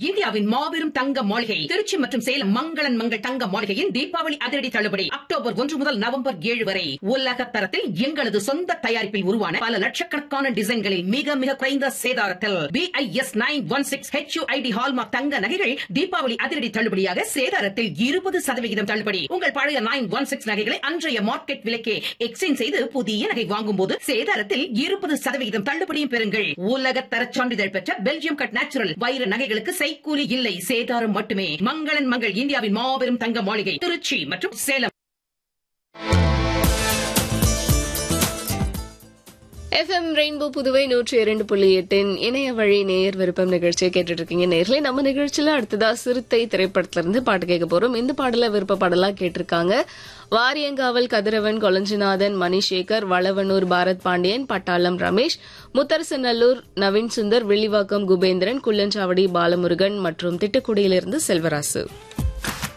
இந்தியாவின் மாபெரும் தங்க மாளிகை திருச்சி மற்றும் சேலம் மங்களன் மங்கள் தங்க மாளிகையின் தீபாவளி அதிரடி தள்ளுபடி அக்டோபர் ஒன்று முதல் நவம்பர் ஏழு வரை உலக தரத்தில் எங்களது சொந்த தயாரிப்பில் உருவான பல லட்சக்கணக்கான டிசைன்களில் மிக மிக குறைந்த சேதாரத்தில் BIS nine one six HUID hallmark தங்க நகைகள் தீபாவளி அதிரடி தள்ளுபடியாக சேதாரத்தில் இருபது சதவிகிதம் தள்ளுபடி உங்கள் பழைய நைன் ஒன் சிக்ஸ் நகைகளை அன்றைய மார்க்கெட் விலைக்கே எக்ஸ்சேஞ்ச் செய்து புதிய நகை வாங்கும் போது சேதாரத்தில் இருபது சதவிகிதம் தள்ளுபடியும் பெறுங்கள் உலக தரச் சான்றிதழ் பெற்ற பெல்ஜியம் கட் நேச்சுரல் வைர நகைகளுக்கு செய்கூலி இல்லை சேதாரம் மட்டுமே மங்களன் மங்கள் இந்தியாவின் மாபெரும் தங்க மாளிகை திருச்சி மற்றும் சேலம் எஃப்எம் ரெயின்போ புதுவை நூற்றி இரண்டு புள்ளி எட்டின் இணைய வழி நேயர் விருப்பம் நிகழ்ச்சியை கேட்டுட்டு இருக்கீங்க நேர்ல நம்ம நிகழ்ச்சியில அடுத்ததா சிறுத்தை திரைப்படத்துல இருந்து பாட்டு கேட்க போறோம் இந்த பாடல விருப்ப பாடலா கேட்டிருக்காங்க வாரியங்காவல் கதிரவன் கொலஞ்சிநாதன் மணிசேகர் வளவனூர் பாரத் பாண்டியன் பட்டாளம் ரமேஷ் முத்தரசநல்லூர் நவீன் சுந்தர் வில்லிவாக்கம் குபேந்திரன் குள்ளஞ்சாவடி பாலமுருகன் மற்றும் திட்டுக்குடியிலிருந்து செல்வராசு